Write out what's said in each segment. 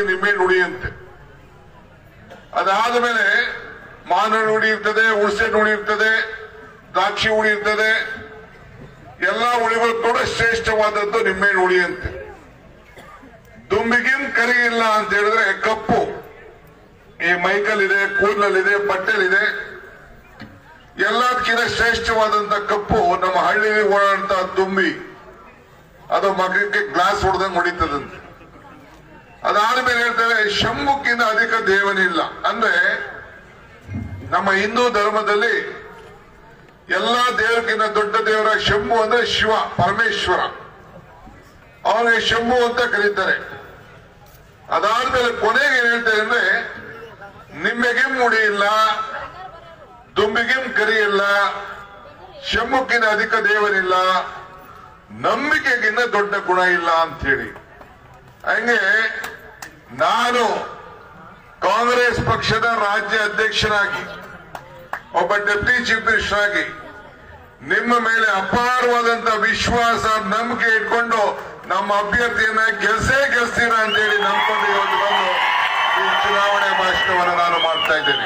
ನಿಂಬೆ ನುಡಿಯಂತೆ ಅದಾದ ಮೇಲೆ ಮಾವಿನ ಹುಡಿ ಇರ್ತದೆ ಹುಣಸೆ ಹುಡಿ ಇರ್ತದೆ ದ್ರಾಕ್ಷಿ ಹುಡಿ ಇರ್ತದೆ ಎಲ್ಲಾ ಹುಳಿಗಳು ಕೂಡ ಶ್ರೇಷ್ಠವಾದದ್ದು ನಿಂಬೆ ಹುಳಿ ಅಂತೆ ದುಂಬಿಗಿನ್ ಕರಿ ಇಲ್ಲ ಅಂತ ಹೇಳಿದ್ರೆ ಕಪ್ಪು ಈ ಮೈಕಲ್ಲಿದೆ ಕೂದಲಲ್ಲಿದೆ ಬಟ್ಟೆಲಿದೆ ಎಲ್ಲದಕ್ಕಿಂತ ಶ್ರೇಷ್ಠವಾದಂತ ಕಪ್ಪು ನಮ್ಮ ಹಳ್ಳಿಲಿ ಓಡಾಡುವಂತ ದುಂಬಿ ಅದು ಮಗಕ್ಕೆ ಗ್ಲಾಸ್ ಹೊಡೆದಂಗೆ ಹೊಡಿತದಂತೆ ಅದಾದ್ಮೇಲೆ ಹೇಳ್ತಾರೆ ಶಂಭುಕ್ಕಿಂತ ಅಧಿಕ ದೇವನಿಲ್ಲ ಅಂದ್ರೆ ನಮ್ಮ ಹಿಂದೂ ಧರ್ಮದಲ್ಲಿ ಎಲ್ಲಾ ದೇವರಿಗಿಂತ ದೊಡ್ಡ ದೇವರ ಶಂಭು ಅಂದ್ರೆ ಶಿವ ಪರಮೇಶ್ವರ ಅವನಿಗೆ ಶಂಭು ಅಂತ ಕರೀತಾರೆ ಅದಾದ್ಮೇಲೆ ಕೊನೆಗೆ ಏನ್ ಹೇಳ್ತಾರೆ ಅಂದ್ರೆ ನಿಮ್ಮೆಗೆ ಮುಡಿ ಇಲ್ಲ ದುಂಬಿಗೆಂ ಕರಿ ಇಲ್ಲ ಶಂಭುಕ್ಕಿಂತ ಅಧಿಕ ದೇವನಿಲ್ಲ ನಂಬಿಕೆಗಿಂತ ದೊಡ್ಡ ಗುಣ ಇಲ್ಲ ಅಂತ ಹೇಳಿ ಹಂಗೆ ನಾನು ಕಾಂಗ್ರೆಸ್ ಪಕ್ಷದ ರಾಜ್ಯ ಅಧ್ಯಕ್ಷನಾಗಿ ಒಬ್ಬ ಡೆಪ್ಟಿ ಚೀಫ್ ಮಿನಿಸ್ಟರ್ ಆಗಿ ನಿಮ್ಮ ಮೇಲೆ ಅಪಾರವಾದಂತ ವಿಶ್ವಾಸ ನಂಬಿಕೆ ಇಟ್ಕೊಂಡು ನಮ್ಮ ಅಭ್ಯರ್ಥಿಯನ್ನ ಗೆಲ್ಸೇ ಗೆಲ್ಸ್ತೀರಾ ಅಂತೇಳಿ ನಂಬ್ಕೊಂಡು ಇವತ್ತು ಬಂದು ಈ ಚುನಾವಣೆ ಭಾಷಣವನ್ನು ನಾನು ಮಾಡ್ತಾ ಇದ್ದೇನೆ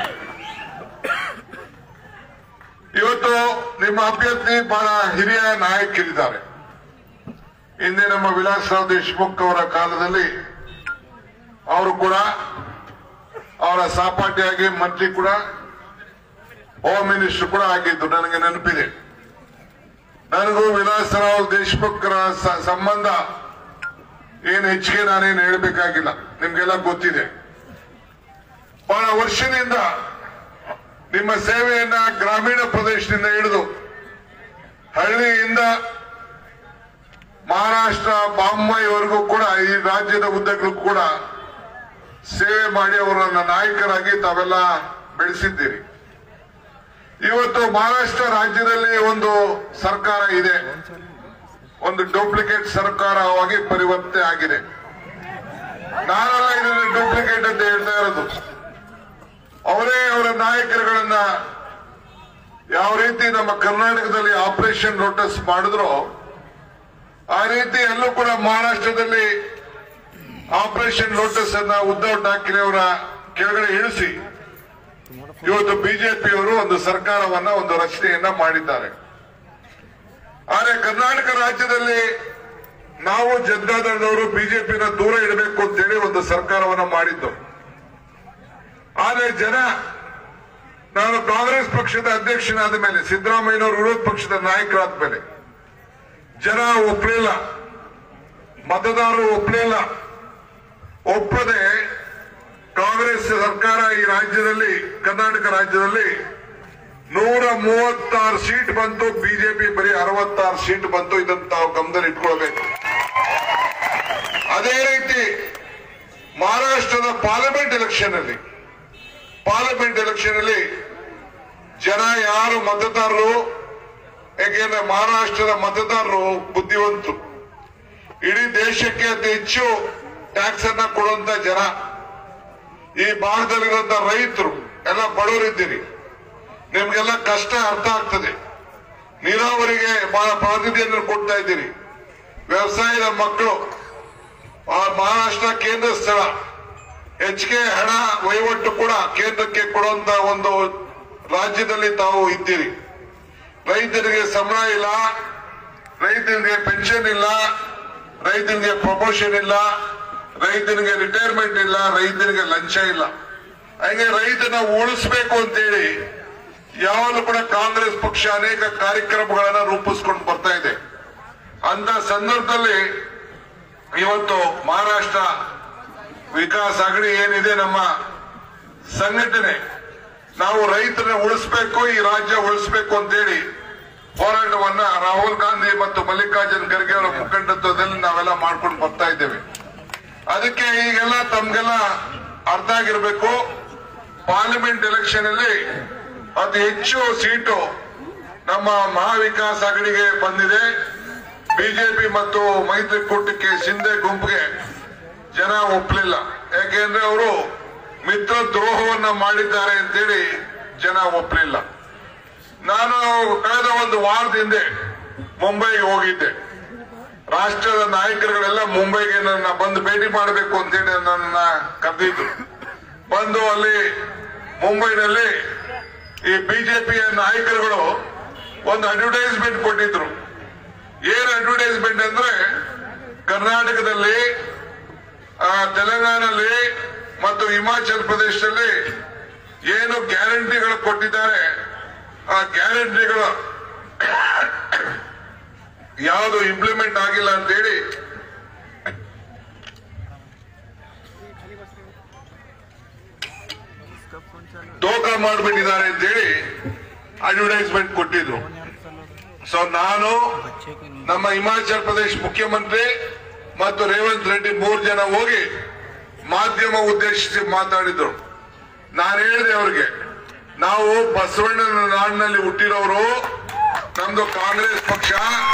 ಇವತ್ತು ನಿಮ್ಮ ಅಭ್ಯರ್ಥಿ ಬಹಳ ಹಿರಿಯ ನಾಯಕರಿದ್ದಾರೆ ಹಿಂದೆ ನಮ್ಮ ವಿಲಾಸರಾವ್ ದೇಶಮುಖ್ ಅವರ ಕಾಲದಲ್ಲಿ ಅವರು ಕೂಡ ಅವರ ಸಹಪಾಠಿಯಾಗಿ ಮಂತ್ರಿ ಕೂಡ ಹೋಮ್ ಮಿನಿಸ್ಟರ್ ಕೂಡ ಆಗಿದ್ದು ನನಗೆ ನೆನಪಿದೆ ನನಗೂ ವಿಲಾಸರಾವ್ ದೇಶಮುಖ್ರ ಸ- ಸಂಬಂಧ ಏನು ಹೆಚ್ಚಿಗೆ ನಾನೇನು ಹೇಳಬೇಕಾಗಿಲ್ಲ ನಿಮ್ಗೆಲ್ಲ ಗೊತ್ತಿದೆ ಬಹಳ ವರ್ಷದಿಂದ ನಿಮ್ಮ ಸೇವೆಯನ್ನ ಗ್ರಾಮೀಣ ಪ್ರದೇಶದಿಂದ ಹಿಡಿದು ಹಳ್ಳಿಯಿಂದ ಮಹಾರಾಷ್ಟ್ರ ಬಾಂಬೈವರೆಗೂ ಕೂಡ ಈ ರಾಜ್ಯದ ಉದ್ದಕ್ಕೂ ಕೂಡ ಸೇವೆ ಮಾಡಿ ಅವರನ್ನ ನಾಯಕರಾಗಿ ತಾವೆಲ್ಲ ಬೆಳೆಸಿದ್ದೀರಿ ಇವತ್ತು ಮಹಾರಾಷ್ಟ್ರ ರಾಜ್ಯದಲ್ಲಿ ಒಂದು ಸರ್ಕಾರ ಇದೆ ಒಂದು ಡೂಪ್ಲಿಕೇಟ್ ಸರ್ಕಾರವಾಗಿ ಪರಿವರ್ತನೆ ಆಗಿದೆ ನಾನೆಲ್ಲ ಇದನ್ನ ಡೂಪ್ಲಿಕೇಟ್ ಅಂತ ಹೇಳ್ತಾ ಇರೋದು ಅವರೇ ಅವರ ನಾಯಕರುಗಳನ್ನ ಯಾವ ರೀತಿ ನಮ್ಮ ಕರ್ನಾಟಕದಲ್ಲಿ ಆಪರೇಷನ್ ಲೋಟಸ್ ಮಾಡಿದ್ರು ಆ ರೀತಿ ಎಲ್ಲೂ ಕೂಡ ಮಹಾರಾಷ್ಟ್ರದಲ್ಲಿ ಆಪರೇಷನ್ ಲೋಟಸ್ ಅನ್ನ ಉद्धವ್ ಠಾಕ್ರೆ ಅವರ ಕೆಳಗಡೆ ಇಳಿಸಿ ಇವತ್ತು ಬಿಜೆಪಿಯವರು ಒಂದು ಸರ್ಕಾರವನ್ನ ಒಂದು ರಚನೆಯನ್ನ ಮಾಡಿದ್ದಾರೆ ಆದರೆ ಕರ್ನಾಟಕ ರಾಜ್ಯದಲ್ಲಿ ನಾವು ಜನತಾದಳದವರು ಬಿಜೆಪಿನ ದೂರ ಇಡಬೇಕು ಅಂತೇಳಿ ಒಂದು ಸರ್ಕಾರವನ್ನ ಮಾಡಿದ್ದು ಆದರೆ ಜನ ನಾನು ಕಾಂಗ್ರೆಸ್ ಪಕ್ಷದ ಅಧ್ಯಕ್ಷನಾದ ಮೇಲೆ ಸಿದ್ದರಾಮಯ್ಯನವರು ವಿರೋಧ ಪಕ್ಷದ ನಾಯಕರಾದ ಮೇಲೆ ಜನ ಒಪ್ಪಲಿಲ್ಲ ಮತದಾರರು ಒಪ್ಪಲಿಲ್ಲ ಒಪ್ಪದೆ ಕಾಂಗ್ರೆಸ್ ಸರ್ಕಾರ ಈ ರಾಜ್ಯದಲ್ಲಿ ಕರ್ನಾಟಕ ರಾಜ್ಯದಲ್ಲಿ ನೂರ ಮೂವತ್ತಾರು ಸೀಟ್ ಬಂತು ಬಿಜೆಪಿ ಬರೀ ಅರವತ್ತಾರು ಸೀಟ್ ಬಂತು ಇದನ್ನು ತಾವು ಗಮನದಲ್ಲಿ ಇಟ್ಕೊಳ್ಬೇಕು ಅದೇ ರೀತಿ ಮಹಾರಾಷ್ಟ್ರದ ಪಾರ್ಲಿಮೆಂಟ್ ಎಲೆಕ್ಷನ್ ಅಲ್ಲಿ ಪಾರ್ಲಿಮೆಂಟ್ ಎಲೆಕ್ಷನ್ ಅಲ್ಲಿ ಜನ ಯಾರು ಮತದಾರರು ಯಾಕೆಂದ್ರೆ ಮಹಾರಾಷ್ಟ್ರದ ಮತದಾರರು ಬುದ್ಧಿವಂತರು ಇಡೀ ದೇಶಕ್ಕೆ ಅತಿ ಹೆಚ್ಚು ಟ್ಯಾಕ್ಸ್ ಅನ್ನ ಕೊಡುವಂತ ಜನ ಈ ಭಾಗದಲ್ಲಿರುವಂತ ರೈತರು ಎಲ್ಲ ಬಡವರಿದ್ದೀರಿ ನಿಮ್ಗೆಲ್ಲ ಕಷ್ಟ ಅರ್ಥ ಆಗ್ತದೆ ನೀರಾವರಿಗೆ ಬಹಳ ಪ್ರಾತಿನಿಧ್ಯವನ್ನು ಕೊಡ್ತಾ ಇದ್ದೀರಿ ವ್ಯವಸಾಯದ ಮಕ್ಕಳು ಆ ಮಹಾರಾಷ್ಟ್ರ ಕೇಂದ್ರ ಸ್ಥಳ ಹೆಚ್ಚಿಗೆ ಹಣ ವಹಿವಾಟು ಕೂಡ ಕೇಂದ್ರಕ್ಕೆ ಕೊಡುವಂತ ಒಂದು ರಾಜ್ಯದಲ್ಲಿ ತಾವು ಇದ್ದೀರಿ ರೈತರಿಗೆ ಸಂಬಳ ಇಲ್ಲ ರೈತರಿಗೆ ಪೆನ್ಷನ್ ಇಲ್ಲ ರೈತನಿಗೆ ಪ್ರಮೋಷನ್ ಇಲ್ಲ ರೈತನಿಗೆ ರಿಟೈರ್ಮೆಂಟ್ ಇಲ್ಲ ರೈತನಿಗೆ ಲಂಚ ಇಲ್ಲ ಹಾಗೆ ರೈತನ ಉಳಿಸ್ಬೇಕು ಅಂತೇಳಿ ಯಾವಾಗಲೂ ಕೂಡ ಕಾಂಗ್ರೆಸ್ ಪಕ್ಷ ಅನೇಕ ಕಾರ್ಯಕ್ರಮಗಳನ್ನ ರೂಪಿಸ್ಕೊಂಡು ಬರ್ತಾ ಇದೆ ಅಂತ ಸಂದರ್ಭದಲ್ಲಿ ಇವತ್ತು ಮಹಾರಾಷ್ಟ್ರ ವಿಕಾಸ್ ಅಗಡಿ ಏನಿದೆ ನಮ್ಮ ಸಂಘಟನೆ ನಾವು ರೈತರನ್ನ ಉಳಿಸ್ಬೇಕು ಈ ರಾಜ್ಯ ಉಳಿಸ್ಬೇಕು ಅಂತೇಳಿ ಹೋರಾಟವನ್ನ ರಾಹುಲ್ ಗಾಂಧಿ ಮತ್ತು ಮಲ್ಲಿಕಾರ್ಜುನ್ ಖರ್ಗೆ ಅವರ ಮುಖಂಡತ್ವದಲ್ಲಿ ನಾವೆಲ್ಲ ಮಾಡ್ಕೊಂಡು ಬರ್ತಾ ಇದ್ದೇವೆ ಅದಕ್ಕೆ ಈಗೆಲ್ಲ ತಮ್ಗೆಲ್ಲ ಅರ್ಥ ಆಗಿರ್ಬೇಕು ಪಾರ್ಲಿಮೆಂಟ್ ಎಲೆಕ್ಷನ್ ಅಲ್ಲಿ ಅತಿ ಹೆಚ್ಚು ಸೀಟು ನಮ್ಮ ಮಹಾವಿಕಾಸ್ ಅಗಡಿಗೆ ಬಂದಿದೆ ಬಿಜೆಪಿ ಮತ್ತು ಮೈತ್ರಿಕೂಟಕ್ಕೆ ಶಿಂದೆ ಗುಂಪಿಗೆ ಜನ ಒಪ್ಪಲಿಲ್ಲ ಯಾಕೆಂದ್ರೆ ಅವರು ಮಿತ್ರ ದ್ರೋಹವನ್ನ ಮಾಡಿದ್ದಾರೆ ಅಂತೇಳಿ ಜನ ಒಪ್ಪಲಿಲ್ಲ ನಾನು ಕಳೆದ ಒಂದು ವಾರದ ಹಿಂದೆ ಮುಂಬೈಗೆ ಹೋಗಿದ್ದೆ ರಾಷ್ಟ್ರದ ನಾಯಕರುಗಳೆಲ್ಲ ಮುಂಬೈಗೆ ನನ್ನ ಬಂದು ಭೇಟಿ ಮಾಡಬೇಕು ಅಂತೇಳಿ ನನ್ನ ಕರೆದಿದ್ರು ಬಂದು ಅಲ್ಲಿ ಮುಂಬೈನಲ್ಲಿ ಈ ಬಿಜೆಪಿಯ ನಾಯಕರುಗಳು ಒಂದು ಅಡ್ವರ್ಟೈಸ್ಮೆಂಟ್ ಕೊಟ್ಟಿದ್ರು ಏನ್ ಅಡ್ವರ್ಟೈಸ್ಮೆಂಟ್ ಅಂದ್ರೆ ಕರ್ನಾಟಕದಲ್ಲಿ ಆ, ತೆಲಂಗಾಣದಲ್ಲಿ ಮತ್ತು ಹಿಮಾಚಲ್ ಪ್ರದೇಶದಲ್ಲಿ ಏನು ಗ್ಯಾರಂಟಿಗಳು ಕೊಟ್ಟಿದ್ದಾರೆ ಆ ಗ್ಯಾರಂಟಿಗಳು ಯಾವುದು ಇಂಪ್ಲಿಮೆಂಟ್ ಆಗಿಲ್ಲ ಅಂತೇಳಿ ದೋಖ ಮಾಡಿಬಿಟ್ಟಿದ್ದಾರೆ ಅಂತೇಳಿ ಅಡ್ವರ್ಟೈಸ್ಮೆಂಟ್ ಕೊಟ್ಟಿದ್ರು ಸೊ ನಾನು ನಮ್ಮ ಹಿಮಾಚಲ್ ಪ್ರದೇಶ್ ಮುಖ್ಯಮಂತ್ರಿ ಮತ್ತು ರೇವಂತ್ ರೆಡ್ಡಿ ಮೂರು ಜನ ಹೋಗಿ ಮಾಧ್ಯಮ ಉದ್ದೇಶಿಸಿ ಮಾತಾಡಿದ್ರು ನಾನು ಹೇಳಿದೆ ಅವ್ರಿಗೆ ನಾವು ಬಸವಣ್ಣನ ನಾಡಿನಲ್ಲಿ ಹುಟ್ಟಿರೋರು ನಮ್ದು ಕಾಂಗ್ರೆಸ್ ಪಕ್ಷ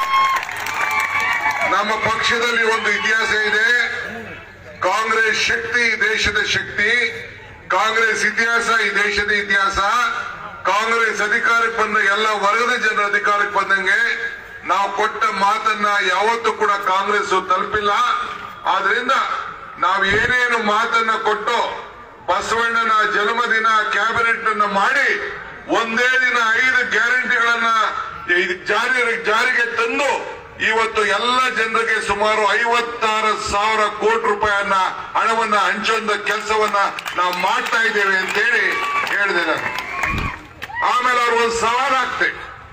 ನಮ್ಮ ಪಕ್ಷದಲ್ಲಿ ಒಂದು ಇತಿಹಾಸ ಇದೆ ಕಾಂಗ್ರೆಸ್ ಶಕ್ತಿ ಈ ದೇಶದ ಶಕ್ತಿ ಕಾಂಗ್ರೆಸ್ ಇತಿಹಾಸ ಈ ದೇಶದ ಇತಿಹಾಸ ಕಾಂಗ್ರೆಸ್ ಅಧಿಕಾರಕ್ಕೆ ಬಂದ ಎಲ್ಲ ವರ್ಗದ ಜನರ ಅಧಿಕಾರಕ್ಕೆ ಬಂದಂಗೆ ನಾವು ಕೊಟ್ಟ ಮಾತನ್ನ ಯಾವತ್ತೂ ಕೂಡ ಕಾಂಗ್ರೆಸ್ ತಲುಪಿಲ್ಲ ಆದ್ರಿಂದ ನಾವು ಏನೇನು ಮಾತನ್ನ ಕೊಟ್ಟು ಬಸವಣ್ಣನ ಜನ್ಮದಿನ ಕ್ಯಾಬಿನೆಟ್ ಅನ್ನ ಮಾಡಿ ಒಂದೇ ದಿನ ಐದು ಗ್ಯಾರಂಟಿಗಳನ್ನ ಈ ಜಾರಿ ಜಾರಿಗೆ ತಂದು ಇವತ್ತು ಎಲ್ಲ ಜನರಿಗೆ ಸುಮಾರು ಐವತ್ತಾರು ಸಾವಿರ ಕೋಟಿ ರೂಪಾಯಿಯನ್ನ ಹಣವನ್ನ ಹಂಚುವಂತ ಕೆಲಸವನ್ನ ನಾವು ಮಾಡ್ತಾ ಇದ್ದೇವೆ ಅಂತೇಳಿ ಹೇಳಿದೆ ನಾನು ಆಮೇಲೆ ಅವ್ರು ಒಂದು ಸವಾಲ್ ಹಾಕ್ತೆ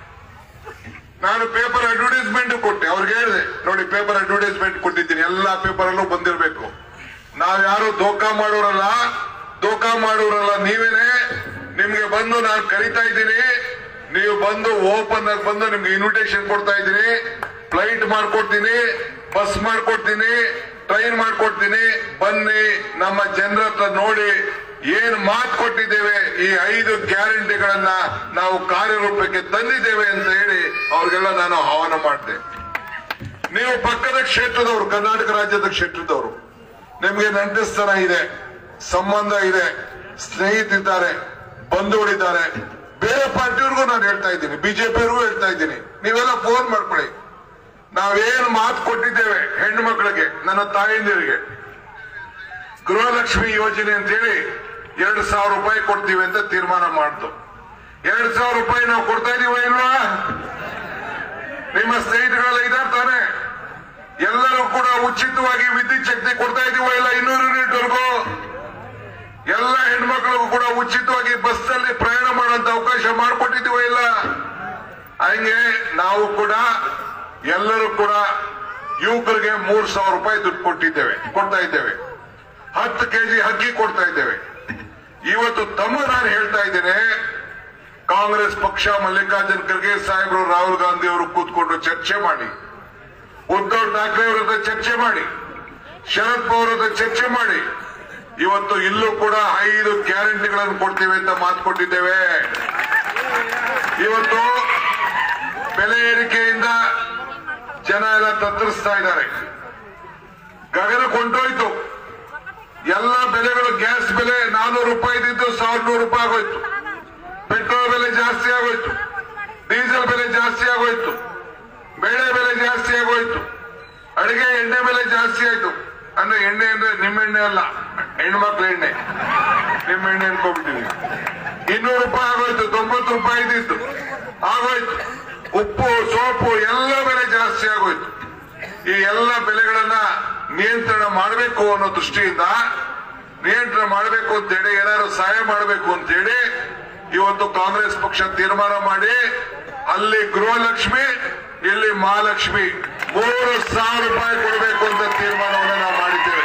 ನಾನು ಪೇಪರ್ ಅಡ್ವರ್ಟೈಸ್ಮೆಂಟ್ ಕೊಟ್ಟೆ ಅವ್ರಿಗೆ ಹೇಳಿದೆ ನೋಡಿ ಪೇಪರ್ ಅಡ್ವರ್ಟೈಸ್ಮೆಂಟ್ ಕೊಟ್ಟಿದ್ದೀನಿ ಎಲ್ಲಾ ಪೇಪರ್ ಅಲ್ಲೂ ಬಂದಿರಬೇಕು ನಾವ್ ಯಾರು ದೋಖ ಮಾಡೋರಲ್ಲ ದೋಖ ಮಾಡೋರಲ್ಲ ನೀವೇನೆ ನಿಮ್ಗೆ ಬಂದು ನಾನು ಕರಿತಾ ಇದ್ದೀನಿ ನೀವು ಬಂದು ಓಪನ್ ಆಗಿ ಬಂದು ನಿಮ್ಗೆ ಇನ್ವಿಟೇಷನ್ ಕೊಡ್ತಾ ಇದ್ದೀನಿ ಫ್ಲೈಟ್ ಮಾಡ್ಕೊಡ್ತೀನಿ ಬಸ್ ಮಾಡ್ಕೊಡ್ತೀನಿ ಟ್ರೈನ್ ಮಾಡ್ಕೊಡ್ತೀನಿ ಬನ್ನಿ ನಮ್ಮ ಜನರ ಹತ್ರ ನೋಡಿ ಏನ್ ಮಾತು ಕೊಟ್ಟಿದ್ದೇವೆ ಈ ಐದು ಗ್ಯಾರಂಟಿಗಳನ್ನ ನಾವು ಕಾರ್ಯರೂಪಕ್ಕೆ ತಂದಿದ್ದೇವೆ ಅಂತ ಹೇಳಿ ಅವ್ರಿಗೆಲ್ಲ ನಾನು ಆಹ್ವಾನ ಮಾಡಿದೆ ನೀವು ಪಕ್ಕದ ಕ್ಷೇತ್ರದವರು ಕರ್ನಾಟಕ ರಾಜ್ಯದ ಕ್ಷೇತ್ರದವರು ನಿಮ್ಗೆ ನಂಟಸ್ತನ ಇದೆ ಸಂಬಂಧ ಇದೆ ಸ್ನೇಹಿತರಿದ್ದಾರೆ ಬಂಧುಗಳಿದ್ದಾರೆ ಬೇರೆ ಪಾರ್ಟಿಯವ್ರಿಗೂ ನಾನು ಹೇಳ್ತಾ ಇದ್ದೀನಿ ಬಿಜೆಪಿಯವ್ರಿಗೂ ಹೇಳ್ತಾ ಇದ್ದೀನಿ ನೀವೆಲ್ಲ ಫೋನ್ ಮಾಡ್ಕೊಳ್ಳಿ ನಾವೇನು ಮಾತು ಕೊಟ್ಟಿದ್ದೇವೆ ಹೆಣ್ಣು ಮಕ್ಕಳಿಗೆ ನನ್ನ ತಾಯಂದಿರಿಗೆ ಗೃಹಲಕ್ಷ್ಮಿ ಯೋಜನೆ ಅಂತೇಳಿ ಎರಡು ಸಾವಿರ ರೂಪಾಯಿ ಕೊಡ್ತೀವಿ ಅಂತ ತೀರ್ಮಾನ ಮಾಡ್ತು ಎರಡು ಸಾವಿರ ರೂಪಾಯಿ ನಾವು ಕೊಡ್ತಾ ಇದೀವ ಇಲ್ವಾ ನಿಮ್ಮ ಸ್ನೇಹಿತರೆಲ್ಲ ಇದ್ದಾರೆ ತಾನೆ ಎಲ್ಲರೂ ಕೂಡ ಉಚಿತವಾಗಿ ವಿದ್ಯುತ್ ಶಕ್ತಿ ಕೊಡ್ತಾ ಇದೀವ ಇಲ್ಲ ಇನ್ನೂರು ಯೂನಿಟ್ ವರೆಗೂ ಎಲ್ಲ ಹೆಣ್ಮಕ್ಳಿಗೂ ಕೂಡ ಉಚಿತವಾಗಿ ಬಸ್ ನಲ್ಲಿ ಪ್ರಯಾಣ ಮಾಡುವಂತ ಅವಕಾಶ ಮಾಡಿಕೊಟ್ಟಿದೀವ ಇಲ್ಲ ಹಂಗೆ ನಾವು ಕೂಡ ಎಲ್ಲರೂ ಕೂಡ ಯುವಕರಿಗೆ ಮೂರ್ ಸಾವಿರ ರೂಪಾಯಿ ದುಡ್ಡು ಕೊಟ್ಟಿದ್ದೇವೆ ಕೊಡ್ತಾ ಇದ್ದೇವೆ ಹತ್ತು ಕೆಜಿ ಅಕ್ಕಿ ಕೊಡ್ತಾ ಇದ್ದೇವೆ ಇವತ್ತು ತಮ್ಮ ನಾನು ಹೇಳ್ತಾ ಇದ್ದೇನೆ ಕಾಂಗ್ರೆಸ್ ಪಕ್ಷ ಮಲ್ಲಿಕಾರ್ಜುನ್ ಖರ್ಗೆ ಸಾಹೇಬರು ರಾಹುಲ್ ಗಾಂಧಿ ಅವರು ಕೂತ್ಕೊಂಡು ಚರ್ಚೆ ಮಾಡಿ ಉದ್ಧವ್ ಠಾಕ್ರೆ ಅವರ ಹತ್ರ ಚರ್ಚೆ ಮಾಡಿ ಶರದ್ ಪವಾರ್ ಹತ್ರ ಚರ್ಚೆ ಮಾಡಿ ಇವತ್ತು ಇಲ್ಲೂ ಕೂಡ ಐದು ಗ್ಯಾರಂಟಿಗಳನ್ನು ಕೊಡ್ತೀವಿ ಅಂತ ಮಾತು ಕೊಟ್ಟಿದ್ದೇವೆ ಇವತ್ತು ಬೆಲೆ ಏರಿಕೆಯಿಂದ ಜನ ಎಲ್ಲ ತತ್ತರಿಸ್ತಾ ಇದ್ದಾರೆ ಗಗನ ಕೊಂಡೋಯ್ತು ಎಲ್ಲ ಬೆಲೆಗಳು ಗ್ಯಾಸ್ ಬೆಲೆ ನಾನೂರು ರೂಪಾಯಿ ಇದ್ದಿದ್ದು ಸಾವಿರದ ನೂರು ರೂಪಾಯಿ ಆಗೋಯ್ತು ಪೆಟ್ರೋಲ್ ಬೆಲೆ ಜಾಸ್ತಿ ಆಗೋಯ್ತು ಡೀಸೆಲ್ ಬೆಲೆ ಜಾಸ್ತಿ ಆಗೋಯ್ತು ಬೇಳೆ ಬೆಲೆ ಜಾಸ್ತಿ ಆಗೋಯ್ತು ಅಡಿಗೆ ಎಣ್ಣೆ ಬೆಲೆ ಜಾಸ್ತಿ ಆಯ್ತು ಅಂದ್ರೆ ಎಣ್ಣೆ ಅಂದ್ರೆ ನಿಮ್ಮೆಣ್ಣೆ ಅಲ್ಲ ಹೆಣ್ಮಕ್ಳ ಎಣ್ಣೆ ನಿಮ್ಮ ಎಣ್ಣೆ ಅನ್ಕೊಂಡ್ಬಿಟ್ಟಿವಿ ಇನ್ನೂರು ರೂಪಾಯಿ ಆಗೋಯ್ತು ತೊಂಬತ್ತು ರೂಪಾಯಿ ಇದ್ದಿದ್ದು ಆಗೋಯ್ತು ಉಪ್ಪು ಸೋಪು ಎಲ್ಲ ಬೆಲೆ ಜಾಸ್ತಿ ಆಗೋಯ್ತು ಈ ಎಲ್ಲ ಬೆಲೆಗಳನ್ನ ನಿಯಂತ್ರಣ ಮಾಡಬೇಕು ಅನ್ನೋ ದೃಷ್ಟಿಯಿಂದ ನಿಯಂತ್ರಣ ಮಾಡಬೇಕು ಅಂತೇಳಿ ಏನಾದ್ರು ಸಹಾಯ ಮಾಡಬೇಕು ಅಂತೇಳಿ ಇವತ್ತು ಕಾಂಗ್ರೆಸ್ ಪಕ್ಷ ತೀರ್ಮಾನ ಮಾಡಿ ಅಲ್ಲಿ ಗೃಹಲಕ್ಷ್ಮಿ ಇಲ್ಲಿ ಮಹಾಲಕ್ಷ್ಮಿ ಮೂರು ಸಾವಿರ ರೂಪಾಯಿ ಕೊಡಬೇಕು ಅಂತ ತೀರ್ಮಾನವನ್ನು ನಾವು ಮಾಡಿದ್ದೇವೆ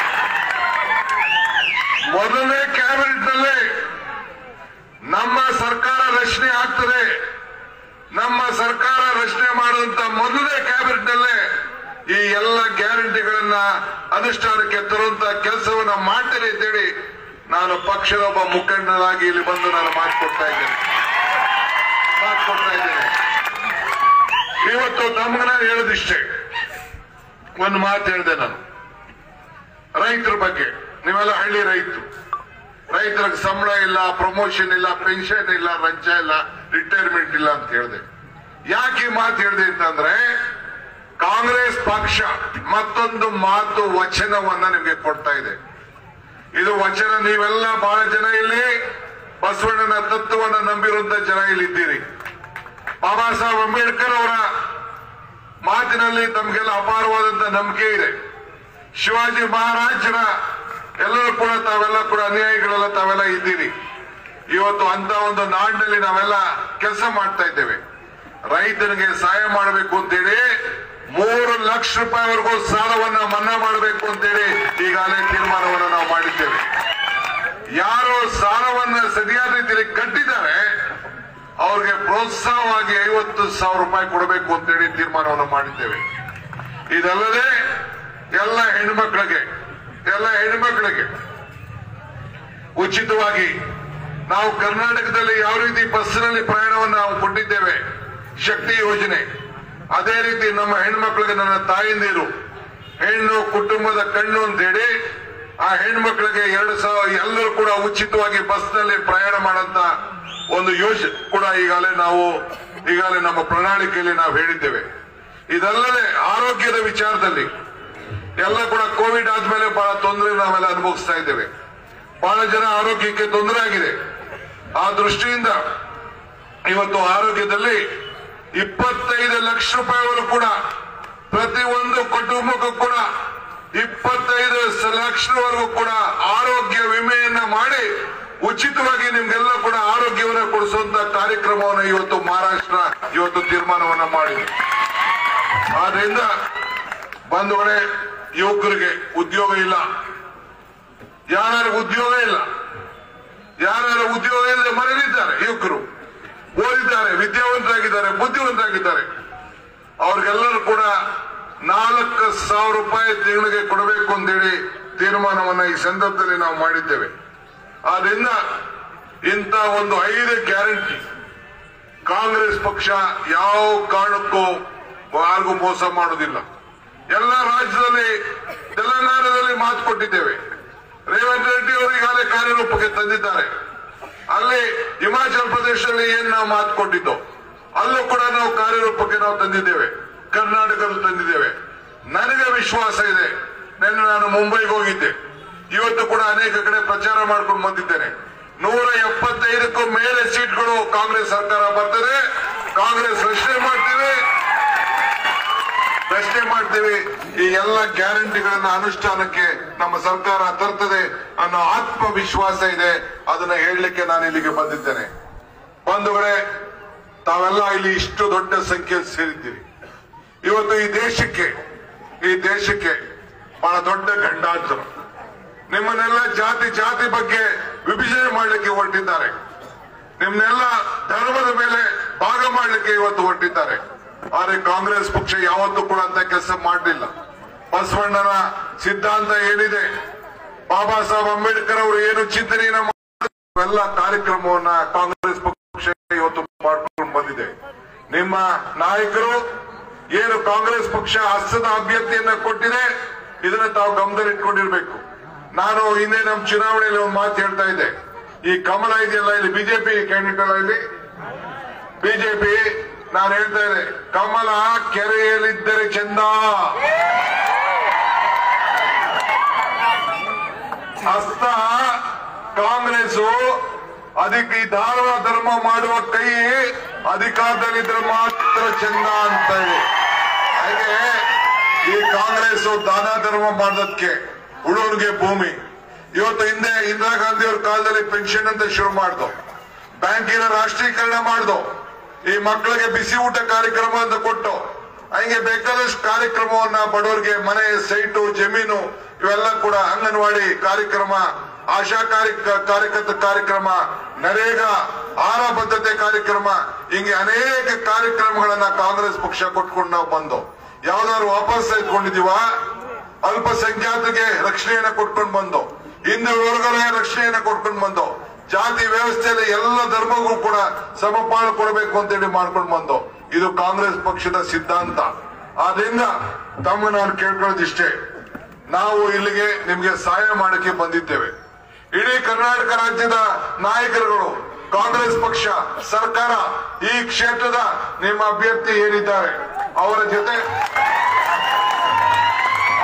ಮೊದಲನೇ ಕ್ಯಾಬಿನೆಟ್ ನಲ್ಲಿ ನಮ್ಮ ಸರ್ಕಾರ ರಚನೆ ಆಗ್ತದೆ ನಮ್ಮ ಸರ್ಕಾರ ರಚನೆ ಮಾಡುವಂತ ಮೊದಲನೇ ಕ್ಯಾಬಿನೆಟ್ ನಲ್ಲೇ ಈ ಎಲ್ಲ ಗ್ಯಾರಂಟಿಗಳನ್ನ ಅನುಷ್ಠಾನಕ್ಕೆ ತರುವಂತ ಕೆಲಸವನ್ನ ಮಾಡ್ತೇನೆ ಅಂತೇಳಿ ನಾನು ಪಕ್ಷದ ಒಬ್ಬ ಮುಖಂಡನಾಗಿ ಇಲ್ಲಿ ಬಂದು ನಾನು ಮಾತು ಕೊಡ್ತಾ ಇದ್ದೇನೆ ಮಾತು ಕೊಡ್ತಾ ಇದ್ದೇನೆ ಇವತ್ತು ತಮ್ಗೆ ನಾನು ಹೇಳೋದಿಷ್ಟೇ ಒಂದು ಮಾತು ಹೇಳಿದೆ ನಾನು ರೈತರ ಬಗ್ಗೆ ನೀವೆಲ್ಲ ಹಳ್ಳಿ ರೈತರು ರೈತರಿಗೆ ಸಂಬಳ ಇಲ್ಲ ಪ್ರಮೋಷನ್ ಇಲ್ಲ ಪೆನ್ಷನ್ ಇಲ್ಲ ಲಂಚ ಇಲ್ಲ ರಿಟೈರ್ಮೆಂಟ್ ಇಲ್ಲ ಅಂತ ಹೇಳಿದೆ ಯಾಕೆ ಈ ಮಾತು ಹೇಳಿದೆ ಅಂತಂದ್ರೆ ಕಾಂಗ್ರೆಸ್ ಪಕ್ಷ ಮತ್ತೊಂದು ಮಾತು ವಚನವನ್ನ ನಿಮಗೆ ಕೊಡ್ತಾ ಇದೆ ಇದು ವಚನ ನೀವೆಲ್ಲ ಬಹಳ ಜನ ಇಲ್ಲಿ ಬಸವಣ್ಣನ ತತ್ವವನ್ನು ನಂಬಿರುವಂತ ಜನ ಇಲ್ಲಿದ್ದೀರಿ ಬಾಬಾ ಸಾಹೇಬ್ ಅಂಬೇಡ್ಕರ್ ಅವರ ಮಾತಿನಲ್ಲಿ ತಮಗೆಲ್ಲ ಅಪಾರವಾದಂತ ನಂಬಿಕೆ ಇದೆ ಶಿವಾಜಿ ಮಹಾರಾಜರ ಎಲ್ಲರೂ ಕೂಡ ತಾವೆಲ್ಲ ಕೂಡ ಅನುಯಾಯಿಗಳೆಲ್ಲ ತಾವೆಲ್ಲ ಇದ್ದೀರಿ ಇವತ್ತು ಅಂತ ಒಂದು ನಾಡಿನಲ್ಲಿ ನಾವೆಲ್ಲ ಕೆಲಸ ಮಾಡ್ತಾ ಇದ್ದೇವೆ ರೈತನಿಗೆ ಸಹಾಯ ಮಾಡಬೇಕು ಅಂತೇಳಿ ಮೂರು ಲಕ್ಷ ರೂಪಾಯಿವರೆಗೂ ಸಾಲವನ್ನ ಮನ್ನಾ ಮಾಡಬೇಕು ಅಂತೇಳಿ ಈಗಾಗಲೇ ತೀರ್ಮಾನವನ್ನು ನಾವು ಮಾಡಿದ್ದೇವೆ ಯಾರು ಸಾಲವನ್ನ ಸರಿಯಾದ ರೀತಿಯಲ್ಲಿ ಕಟ್ಟಿದ್ದಾರೆ ಅವ್ರಿಗೆ ಪ್ರೋತ್ಸಾಹವಾಗಿ ಐವತ್ತು ಸಾವಿರ ರೂಪಾಯಿ ಕೊಡಬೇಕು ಅಂತೇಳಿ ತೀರ್ಮಾನವನ್ನು ಮಾಡಿದ್ದೇವೆ ಇದಲ್ಲದೆ ಎಲ್ಲ ಹೆಣ್ಮಕ್ಳಿಗೆ ಎಲ್ಲ ಹೆಣ್ಮಕ್ಳಿಗೆ ಉಚಿತವಾಗಿ ನಾವು ಕರ್ನಾಟಕದಲ್ಲಿ ಯಾವ ರೀತಿ ಬಸ್ಸಿನಲ್ಲಿ ಪ್ರಯಾಣವನ್ನು ನಾವು ಕೊಟ್ಟಿದ್ದೇವೆ ಶಕ್ತಿ ಯೋಜನೆ ಅದೇ ರೀತಿ ನಮ್ಮ ಹೆಣ್ಮಕ್ಳಿಗೆ ನನ್ನ ತಾಯಿಂದಿರು ಹೆಣ್ಣು ಕುಟುಂಬದ ಕಣ್ಣು ಅಂತೇಳಿ ಆ ಹೆಣ್ಮಕ್ಳಿಗೆ ಎರಡು ಸಾವಿರ ಎಲ್ಲರೂ ಕೂಡ ಉಚಿತವಾಗಿ ಬಸ್ನಲ್ಲಿ ಪ್ರಯಾಣ ಮಾಡಂತ ಒಂದು ಯೋಜನೆ ಕೂಡ ಈಗಾಗಲೇ ನಾವು ಈಗಾಗಲೇ ನಮ್ಮ ಪ್ರಣಾಳಿಕೆಯಲ್ಲಿ ನಾವು ಹೇಳಿದ್ದೇವೆ ಇದಲ್ಲದೆ ಆರೋಗ್ಯದ ವಿಚಾರದಲ್ಲಿ ಎಲ್ಲ ಕೂಡ ಕೋವಿಡ್ ಆದ್ಮೇಲೆ ಬಹಳ ತೊಂದರೆ ನಾವೆಲ್ಲ ಅನುಭವಿಸ್ತಾ ಇದ್ದೇವೆ ಬಹಳ ಜನ ಆರೋಗ್ಯಕ್ಕೆ ತೊಂದರೆ ಆಗಿದೆ ಆ ದೃಷ್ಟಿಯಿಂದ ಇವತ್ತು ಆರೋಗ್ಯದಲ್ಲಿ ಇಪ್ಪತ್ತೈದು ಲಕ್ಷ ರೂಪಾಯಿವರೆಗೂ ಕೂಡ ಪ್ರತಿ ಒಂದು ಕುಟುಂಬಕ್ಕೂ ಕೂಡ ಇಪ್ಪತ್ತೈದು ಸ- ಲಕ್ಷವರೆಗೂ ಕೂಡ ಆರೋಗ್ಯ ವಿಮೆಯನ್ನ ಮಾಡಿ ಉಚಿತವಾಗಿ ನಿಮ್ಗೆಲ್ಲ ಕೂಡ ಆರೋಗ್ಯವನ್ನು ಕೊಡಿಸುವಂತ ಕಾರ್ಯಕ್ರಮವನ್ನು ಇವತ್ತು ಮಹಾರಾಷ್ಟ್ರ ಇವತ್ತು ತೀರ್ಮಾನವನ್ನ ಮಾಡಿದೆ ಆದ್ರಿಂದ ಬಂಧುಗಳೇ ಯುವಕರಿಗೆ ಉದ್ಯೋಗ ಇಲ್ಲ ಯಾರು ಉದ್ಯೋಗ ಇಲ್ಲ ಯಾರ್ಯಾರು ಉದ್ಯೋಗ ಇಲ್ಲದೆ ಮನೆಯಲ್ಲಿದ್ದಾರೆ ಯುವಕರು ಓದಿದ್ದಾರೆ ವಿದ್ಯಾವಂತರಾಗಿದ್ದಾರೆ ಬುದ್ಧಿವಂತರಾಗಿದ್ದಾರೆ ಅವ್ರಿಗೆಲ್ಲರೂ ಕೂಡ ನಾಲ್ಕು ಸಾವಿರ ರೂಪಾಯಿ ತಿಂಗಳಿಗೆ ಕೊಡಬೇಕು ಅಂತೇಳಿ ತೀರ್ಮಾನವನ್ನ ಈ ಸಂದರ್ಭದಲ್ಲಿ ನಾವು ಮಾಡಿದ್ದೇವೆ ಆದ್ರಿಂದ ಇಂಥ ಒಂದು ಐದು ಗ್ಯಾರಂಟಿ ಕಾಂಗ್ರೆಸ್ ಪಕ್ಷ ಯಾವ ಕಾರಣಕ್ಕೂ ಯಾರಿಗೂ ಮೋಸ ಮಾಡೋದಿಲ್ಲ ಎಲ್ಲ ರಾಜ್ಯದಲ್ಲಿ ತೆಲಂಗಾಣದಲ್ಲಿ ಮಾತು ಕೊಟ್ಟಿದ್ದೇವೆ ರೇವಂತ್ ರೆಡ್ಡಿ ಅವರು ಈಗಾಗಲೇ ಕಾರ್ಯರೂಪಕ್ಕೆ ತಂದಿದ್ದಾರೆ ಅಲ್ಲಿ ಹಿಮಾಚಲ ಪ್ರದೇಶದಲ್ಲಿ ಏನ್ ನಾವು ಮಾತು ಕೊಟ್ಟಿದ್ದೋ ಅಲ್ಲೂ ಕೂಡ ನಾವು ಕಾರ್ಯರೂಪಕ್ಕೆ ನಾವು ತಂದಿದ್ದೇವೆ ಕರ್ನಾಟಕದಲ್ಲಿ ತಂದಿದ್ದೇವೆ ನನಗೆ ವಿಶ್ವಾಸ ಇದೆ ನಿನ್ನೆ ನಾನು ಮುಂಬೈಗೆ ಹೋಗಿದ್ದೆ ಇವತ್ತು ಕೂಡ ಅನೇಕ ಕಡೆ ಪ್ರಚಾರ ಮಾಡ್ಕೊಂಡು ಬಂದಿದ್ದೇನೆ ನೂರ ಎಪ್ಪತ್ತೈದಕ್ಕೂ ಮೇಲೆ ಸೀಟ್ಗಳು ಕಾಂಗ್ರೆಸ್ ಸರ್ಕಾರ ಬರ್ತದೆ ಕಾಂಗ್ರೆಸ್ ರಚನೆ ಮಾಡ್ತೀವಿ ಪ್ರಶ್ನೆ ಮಾಡ್ತೀವಿ ಈ ಎಲ್ಲ ಗ್ಯಾರಂಟಿಗಳನ್ನ ಅನುಷ್ಠಾನಕ್ಕೆ ನಮ್ಮ ಸರ್ಕಾರ ತರ್ತದೆ ಅನ್ನೋ ಆತ್ಮವಿಶ್ವಾಸ ಇದೆ ಅದನ್ನ ಹೇಳಲಿಕ್ಕೆ ನಾನು ಇಲ್ಲಿಗೆ ಬಂದಿದ್ದೇನೆ ಬಂಧುಗಳೇ ತಾವೆಲ್ಲ ಇಲ್ಲಿ ಇಷ್ಟು ದೊಡ್ಡ ಸಂಖ್ಯೆಯಲ್ಲಿ ಸೇರಿದ್ದೀರಿ ಇವತ್ತು ಈ ದೇಶಕ್ಕೆ ಈ ದೇಶಕ್ಕೆ ಬಹಳ ದೊಡ್ಡ ಗಂಡಾಂತರ ನಿಮ್ಮನ್ನೆಲ್ಲ ಜಾತಿ ಜಾತಿ ಬಗ್ಗೆ ವಿಭಜನೆ ಮಾಡಲಿಕ್ಕೆ ಹೊರಟಿದ್ದಾರೆ ನಿಮ್ಮನ್ನೆಲ್ಲ ಧರ್ಮದ ಮೇಲೆ ಭಾಗ ಮಾಡಲಿಕ್ಕೆ ಇವತ್ತು ಹೊರಟಿದ್ದಾರೆ ಆದ್ರೆ ಕಾಂಗ್ರೆಸ್ ಪಕ್ಷ ಯಾವತ್ತೂ ಕೂಡ ಅಂತ ಕೆಲಸ ಮಾಡಲಿಲ್ಲ ಬಸವಣ್ಣನ ಸಿದ್ಧಾಂತ ಏನಿದೆ ಬಾಬಾ ಸಾಹೇಬ್ ಅಂಬೇಡ್ಕರ್ ಅವರು ಏನು ಚಿಂತನೆಯನ್ನ ಮಾಡಿದ್ರು, ಎಲ್ಲ ಕಾರ್ಯಕ್ರಮವನ್ನ ಕಾಂಗ್ರೆಸ್ ಪಕ್ಷ ಇವತ್ತು ಮಾಡ್ಕೊಂಡು ಬಂದಿದೆ ನಿಮ್ಮ ನಾಯಕರು ಏನು ಕಾಂಗ್ರೆಸ್ ಪಕ್ಷ ಹಸ್ತದ ಅಭ್ಯರ್ಥಿಯನ್ನ ಕೊಟ್ಟಿದೆ ಇದನ್ನ ತಾವು ಗಮನದಲ್ಲಿ ಇಟ್ಕೊಂಡಿರ್ಬೇಕು ನಾನು ಹಿಂದೆ ನಮ್ಮ ಚುನಾವಣೆಯಲ್ಲಿ ಒಂದು ಮಾತು ಹೇಳ್ತಾ ಇದ್ದೆ ಈ ಕಮಲ ಇದೆಯಲ್ಲ ಇಲ್ಲಿ ಬಿಜೆಪಿ ಕ್ಯಾಂಡಿಡೇಟ್ ಅಲ್ಲ ಇಲ್ಲಿ ಬಿಜೆಪಿ ನಾನು ಹೇಳ್ತಾ ಇದ್ದೆ ಕಮಲ ಕೆರೆಯಲ್ಲಿದ್ದರೆ ಚಂದ ಹಸ್ತ ಕಾಂಗ್ರೆಸ್ ಅದಕ್ಕೆ ಈ ದಾರುವ ಧರ್ಮ ಮಾಡುವ ಕೈ ಅಧಿಕಾರದಲ್ಲಿದ್ರೆ ಮಾತ್ರ ಚಂದ ಅಂತ ಹೇಳಿ ಹಾಗೆ ಈ ಕಾಂಗ್ರೆಸ್ ದಾನ ಧರ್ಮ ಮಾಡೋದಕ್ಕೆ ಉಳೋನ್ಗೆ ಭೂಮಿ ಇವತ್ತು ಹಿಂದೆ ಇಂದಿರಾ ಗಾಂಧಿ ಅವ್ರ ಕಾಲದಲ್ಲಿ ಪೆನ್ಷನ್ ಅಂತ ಶುರು ಮಾಡ್ದು ಬ್ಯಾಂಕಿನ ರಾಷ್ಟ್ರೀಕರಣ ಮಾಡ್ದು ಈ ಮಕ್ಕಳಿಗೆ ಬಿಸಿ ಊಟ ಕಾರ್ಯಕ್ರಮ ಅಂತ ಕೊಟ್ಟು ಹಂಗೆ ಬೇಕಾದಷ್ಟು ಕಾರ್ಯಕ್ರಮವನ್ನ ಬಡವರಿಗೆ ಮನೆ ಸೈಟು ಜಮೀನು ಇವೆಲ್ಲ ಕೂಡ ಅಂಗನವಾಡಿ ಕಾರ್ಯಕ್ರಮ ಆಶಾ ಕಾರ್ಯ ಕಾರ್ಯಕರ್ತ ಕಾರ್ಯಕ್ರಮ ನರೇಗಾ ಆಹಾರ ಬದ್ಧತೆ ಕಾರ್ಯಕ್ರಮ ಹಿಂಗೆ ಅನೇಕ ಕಾರ್ಯಕ್ರಮಗಳನ್ನ ಕಾಂಗ್ರೆಸ್ ಪಕ್ಷ ಕೊಟ್ಕೊಂಡು ನಾವು ಬಂದು ಯಾವ್ದಾದ್ರು ವಾಪಸ್ ತೆಗೆದುಕೊಂಡಿದೀವ ಅಲ್ಪಸಂಖ್ಯಾತರಿಗೆ ರಕ್ಷಣೆಯನ್ನ ಕೊಟ್ಕೊಂಡು ಬಂದು ಹಿಂದೂ ವರ್ಗಗಳ ರಕ್ಷಣೆಯನ್ನ ಕೊಟ್ಕೊಂಡು ಬಂದು ಜಾತಿ ವ್ಯವಸ್ಥೆಯಲ್ಲಿ ಎಲ್ಲ ಧರ್ಮಗೂ ಕೂಡ ಸಮಪಾಲು ಕೊಡಬೇಕು ಅಂತೇಳಿ ಮಾಡ್ಕೊಂಡು ಬಂದು ಇದು ಕಾಂಗ್ರೆಸ್ ಪಕ್ಷದ ಸಿದ್ಧಾಂತ ಆದ್ರಿಂದ ತಮ್ಮ ನಾನು ಕೇಳ್ಕೊಳ್ಳೋದಿಷ್ಟೇ ನಾವು ಇಲ್ಲಿಗೆ ನಿಮ್ಗೆ ಸಹಾಯ ಮಾಡಕ್ಕೆ ಬಂದಿದ್ದೇವೆ ಇಡೀ ಕರ್ನಾಟಕ ರಾಜ್ಯದ ನಾಯಕರುಗಳು ಕಾಂಗ್ರೆಸ್ ಪಕ್ಷ ಸರ್ಕಾರ ಈ ಕ್ಷೇತ್ರದ ನಿಮ್ಮ ಅಭ್ಯರ್ಥಿ ಏನಿದ್ದಾರೆ ಅವರ ಜೊತೆ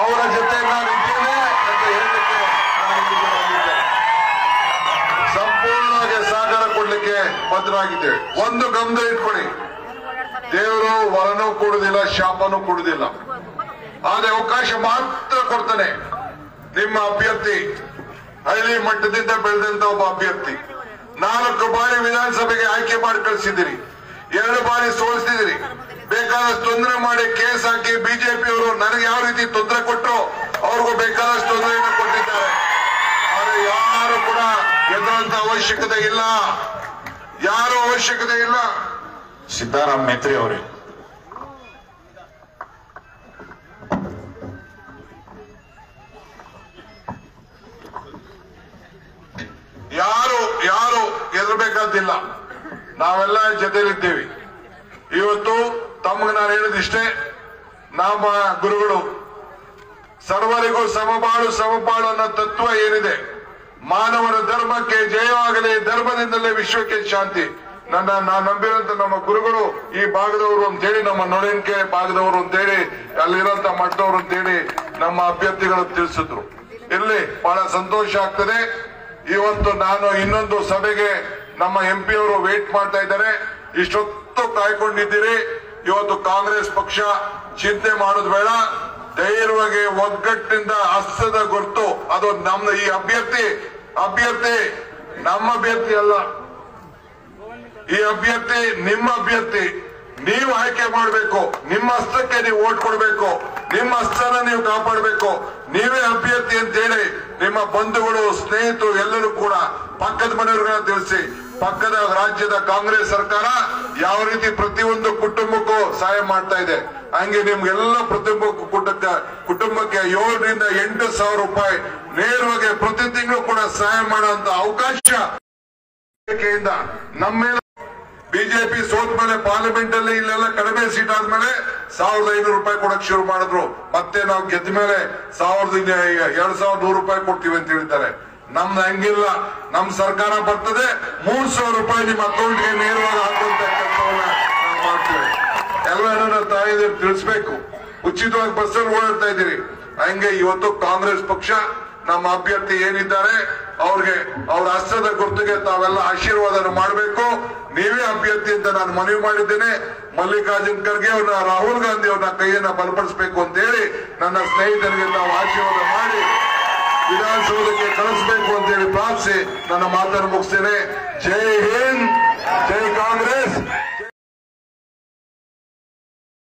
ಅವರ ಜೊತೆ ನಾನು ಇದ್ದೇನೆ ಅಂತ ಹೇಳಲಿಕ್ಕೆ ನಾನು ಇಲ್ಲಿಗೆ ಬಂದಿದ್ದೇನೆ ಸಂಪೂರ್ಣವಾಗಿ ಸಹಕಾರ ಕೊಡ್ಲಿಕ್ಕೆ ಬದ್ಧರಾಗಿದ್ದೇವೆ ಒಂದು ಗಮನ ಇಟ್ಕೊಳ್ಳಿ ದೇವರು ವರನೂ ಕೊಡುದಿಲ್ಲ ಶಾಪನೂ ಕೊಡುದಿಲ್ಲ ಆದ್ರೆ ಅವಕಾಶ ಮಾತ್ರ ಕೊಡ್ತಾನೆ ನಿಮ್ಮ ಅಭ್ಯರ್ಥಿ ಹಳ್ಳಿ ಮಟ್ಟದಿಂದ ಬೆಳೆದಂತ ಒಬ್ಬ ಅಭ್ಯರ್ಥಿ ನಾಲ್ಕು ಬಾರಿ ವಿಧಾನಸಭೆಗೆ ಆಯ್ಕೆ ಮಾಡಿ ಕಳಿಸಿದ್ದೀರಿ ಎರಡು ಬಾರಿ ಸೋಲಿಸಿದಿರಿ ಬೇಕಾದಷ್ಟು ತೊಂದರೆ ಮಾಡಿ ಕೇಸ್ ಹಾಕಿ ಬಿಜೆಪಿಯವರು ನನಗೆ ಯಾವ ರೀತಿ ತೊಂದರೆ ಕೊಟ್ಟರು ಅವ್ರಿಗೂ ಬೇಕಾದಷ್ಟು ತೊಂದರೆಯನ್ನು ಕೊಟ್ಟಿದ್ದಾರೆ ಆದ್ರೆ ಯಾರು ಕೂಡ ಎದುರಂತ ಅವಶ್ಯಕತೆ ಇಲ್ಲ ಯಾರು ಅವಶ್ಯಕತೆ ಇಲ್ಲ ಸಿದ್ದರಾಮ್ ಮೇತ್ರಿ ಅವರೇ ಯಾರು ಯಾರು ಎದುರಬೇಕಾದಿಲ್ಲ ನಾವೆಲ್ಲ ಜೊತೆಲಿದ್ದೀವಿ ಇವತ್ತು ತಮಗೆ ನಾನು ಹೇಳಿದಿಷ್ಟೇ ನಮ್ಮ ಗುರುಗಳು ಸರ್ವರಿಗೂ ಸಮಬಾಳು ಸಮಬಾಳು ಅನ್ನೋ ತತ್ವ ಏನಿದೆ ಮಾನವನ ಧರ್ಮಕ್ಕೆ ಜಯವಾಗಲಿ ಧರ್ಮದಿಂದಲೇ ವಿಶ್ವಕ್ಕೆ ಶಾಂತಿ ನನ್ನ ನಾನು ನಂಬಿರೋಂತ ನಮ್ಮ ಗುರುಗಳು ಈ ಭಾಗದವರು ಅಂತೇಳಿ ನಮ್ಮ ನೊಳಿನ್ಕೆ ಭಾಗದವರು ಅಂತೇಳಿ ಅಲ್ಲಿರೋಂತ ಮಠದವರು ಅಂತೇಳಿ ನಮ್ಮ ಅಭ್ಯರ್ಥಿಗಳು ತಿಳಿಸಿದ್ರು ಇಲ್ಲಿ ಬಹಳ ಸಂತೋಷ ಆಗ್ತದೆ ಇವತ್ತು ನಾನು ಇನ್ನೊಂದು ಸಭೆಗೆ ನಮ್ಮ ಎಂ ಪಿ ಅವರು ವೇಟ್ ಮಾಡ್ತಾ ಇದ್ದಾರೆ ಇಷ್ಟೊತ್ತು ಕಾಯ್ಕೊಂಡಿದ್ದೀರಿ ಇವತ್ತು ಕಾಂಗ್ರೆಸ್ ಪಕ್ಷ ಚಿಂತೆ ಮಾಡೋದು ಬೇಡ ಧೈರ್ಯವಾಗಿ ಒಗ್ಗಟ್ಟಿನಿಂದ ಹಸ್ತದ ಗುರ್ತು ಅದು ನಮ್ಮ ಈ ಅಭ್ಯರ್ಥಿ ಅಭ್ಯರ್ಥಿ ನಮ್ಮ ಅಭ್ಯರ್ಥಿ ಅಲ್ಲ ಈ ಅಭ್ಯರ್ಥಿ ನಿಮ್ಮ ಅಭ್ಯರ್ಥಿ ನೀವು ಆಯ್ಕೆ ಮಾಡಬೇಕು ನಿಮ್ಮ ಹಸ್ತಕ್ಕೆ ನೀವು ಓಟ್ ಕೊಡಬೇಕು ನಿಮ್ಮ ಹಸ್ತನ ನೀವು ಕಾಪಾಡಬೇಕು ನೀವೇ ಅಭ್ಯರ್ಥಿ ಅಂತ ಹೇಳಿ ನಿಮ್ಮ ಬಂಧುಗಳು ಸ್ನೇಹಿತರು ಎಲ್ಲರೂ ಕೂಡ ಪಕ್ಕದ ಮನೆಯವ್ರನ್ನ ತಿಳಿಸಿ ಪಕ್ಕದ ರಾಜ್ಯದ ಕಾಂಗ್ರೆಸ್ ಸರ್ಕಾರ ಯಾವ ರೀತಿ ಪ್ರತಿಯೊಂದು ಕುಟುಂಬಕ್ಕೂ ಸಹಾಯ ಮಾಡ್ತಾ ಇದೆ ಹಂಗೆ ನಿಮ್ಗೆಲ್ಲ ಪ್ರತಿಯೊಬ್ಬ ಕುಟುಂಬ ಕುಟುಂಬಕ್ಕೆ ಏಳರಿಂದ ಎಂಟು ಸಾವಿರ ರೂಪಾಯಿ ನೇರವಾಗಿ ಪ್ರತಿ ತಿಂಗಳು ಕೂಡ ಸಹಾಯ ಮಾಡುವಂತ ಅವಕಾಶ ಬೇಕೆಯಿಂದ ನಮ್ಮ ಮೇಲೆ ಬಿಜೆಪಿ ಸೋತ್ ಮೇಲೆ ಪಾರ್ಲಿಮೆಂಟ್ ಅಲ್ಲಿ ಇಲ್ಲೆಲ್ಲ ಕಡಿಮೆ ಸೀಟ್ ಆದ್ಮೇಲೆ ಸಾವಿರದ ಐನೂರು ರೂಪಾಯಿ ಕೊಡಕ್ ಶುರು ಮಾಡಿದ್ರು ಮತ್ತೆ ನಾವು ಗೆದ್ದ ಮೇಲೆ ಸಾವಿರದ ಎರಡ್ ಸಾವಿರದ ನೂರು ರೂಪಾಯಿ ಕೊಡ್ತೀವಿ ಅಂತ ಹೇಳ್ತಾರೆ ನಮ್ದು ಹಂಗಿಲ್ಲ ನಮ್ ಸರ್ಕಾರ ಬರ್ತದೆ ಮೂರ್ ಸಾವಿರ ರೂಪಾಯಿ ನಿಮ್ಮ ಅಕೌಂಟ್ಗೆ ನೇರವಾಗಿ ಹಾಕುವಂತ ಕೆಲಸವನ್ನ ನಾವು ಮಾಡ್ತೇವೆ ಎಲ್ಲ ನನ್ನ ತಾಯಿದ್ರು ತಿಳಿಸ್ಬೇಕು ಉಚಿತವಾಗಿ ಬಸ್ಸಲ್ಲಿ ಓಡಾಡ್ತಾ ಇದ್ದೀರಿ ಹಂಗೆ ಇವತ್ತು ಕಾಂಗ್ರೆಸ್ ಪಕ್ಷ ನಮ್ಮ ಅಭ್ಯರ್ಥಿ ಏನಿದ್ದಾರೆ ಅವ್ರಿಗೆ ಅವ್ರ ಹಸ್ತದ ಗುರುತಿಗೆ ತಾವೆಲ್ಲ ಆಶೀರ್ವಾದನ ಮಾಡಬೇಕು ನೀವೇ ಅಭ್ಯರ್ಥಿ ಅಂತ ನಾನು ಮನವಿ ಮಾಡಿದ್ದೇನೆ ಮಲ್ಲಿಕಾರ್ಜುನ್ ಖರ್ಗೆ ಅವ್ರನ್ನ ರಾಹುಲ್ ಗಾಂಧಿ ಅವ್ರನ್ನ ಕೈಯನ್ನ ಬಲಪಡಿಸಬೇಕು ಅಂತ ಹೇಳಿ ನನ್ನ ಸ್ನೇಹಿತರಿಗೆ ತಾವು ಆಶೀರ್ವಾದ ಮಾಡಿ ವಿಧಾನಸೌಧಕ್ಕೆ ಕಳಿಸಬೇಕು ಅಂತ ಹೇಳಿ ಪ್ರಾರ್ಥಿಸಿ ನನ್ನ ಮಾತನ್ನು ಮುಗಿಸ್ತೇನೆ ಜೈ ಹಿಂದ್ ಜೈ ಕಾಂಗ್ರೆಸ್